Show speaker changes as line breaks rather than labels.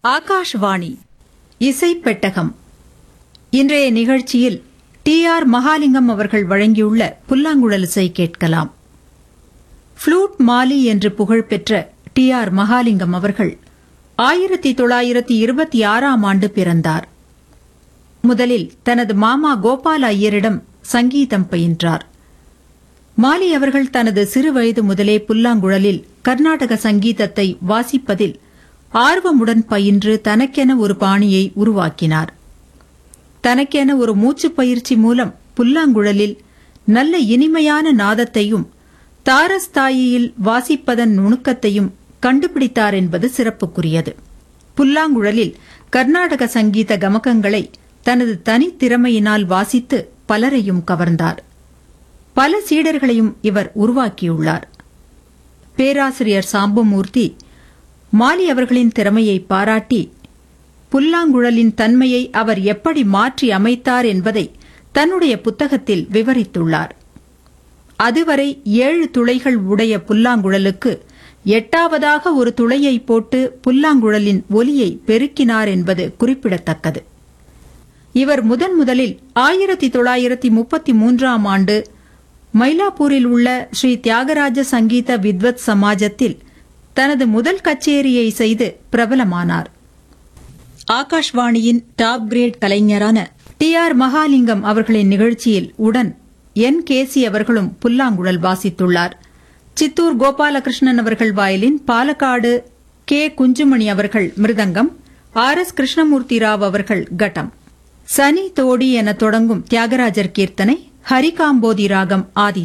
ஆகாஷ்வாணி இசை பெட்டகம் இன்றைய நிகழ்ச்சியில் டி ஆர் மகாலிங்கம் அவர்கள் வழங்கியுள்ள புல்லாங்குழல் இசை கேட்கலாம் ஃப்ளூட் மாலி என்று புகழ்பெற்ற டி ஆர் மகாலிங்கம் அவர்கள் ஆயிரத்தி தொள்ளாயிரத்தி இருபத்தி ஆறாம் ஆண்டு பிறந்தார் முதலில் தனது மாமா கோபால ஐயரிடம் சங்கீதம் பயின்றார் மாலி அவர்கள் தனது சிறுவயது முதலே புல்லாங்குழலில் கர்நாடக சங்கீதத்தை வாசிப்பதில் ஆர்வமுடன் பயின்று தனக்கென ஒரு பாணியை உருவாக்கினார் தனக்கென ஒரு மூச்சுப் பயிற்சி மூலம் புல்லாங்குழலில் நல்ல இனிமையான நாதத்தையும் தாரஸ்தாயியில் வாசிப்பதன் நுணுக்கத்தையும் கண்டுபிடித்தார் என்பது சிறப்புக்குரியது புல்லாங்குழலில் கர்நாடக சங்கீத கமகங்களை தனது தனித்திறமையினால் வாசித்து பலரையும் கவர்ந்தார் பல சீடர்களையும் இவர் உருவாக்கியுள்ளார் பேராசிரியர் சாம்பமூர்த்தி மாலி அவர்களின் திறமையை பாராட்டி புல்லாங்குழலின் தன்மையை அவர் எப்படி மாற்றி அமைத்தார் என்பதை தன்னுடைய புத்தகத்தில் விவரித்துள்ளார் அதுவரை ஏழு துளைகள் உடைய புல்லாங்குழலுக்கு எட்டாவதாக ஒரு துளையை போட்டு புல்லாங்குழலின் ஒலியை பெருக்கினார் என்பது குறிப்பிடத்தக்கது இவர் முதன் முதலில் ஆயிரத்தி தொள்ளாயிரத்தி முப்பத்தி மூன்றாம் ஆண்டு மயிலாப்பூரில் உள்ள ஸ்ரீ தியாகராஜ சங்கீத வித்வத் சமாஜத்தில் தனது முதல் கச்சேரியை செய்து பிரபலமானார் ஆகாஷ்வாணியின் டாப் கிரேட் கலைஞரான டி ஆர் மகாலிங்கம் அவர்களின் நிகழ்ச்சியில் உடன் என் கேசி அவர்களும் புல்லாங்குழல் வாசித்துள்ளார் சித்தூர் கோபாலகிருஷ்ணன் அவர்கள் வயலின் பாலக்காடு கே குஞ்சுமணி அவர்கள் மிருதங்கம் ஆர் எஸ் கிருஷ்ணமூர்த்தி ராவ் அவர்கள் கட்டம் சனி தோடி என தொடங்கும் தியாகராஜர் கீர்த்தனை ஹரிகாம்போதி ராகம் ஆதி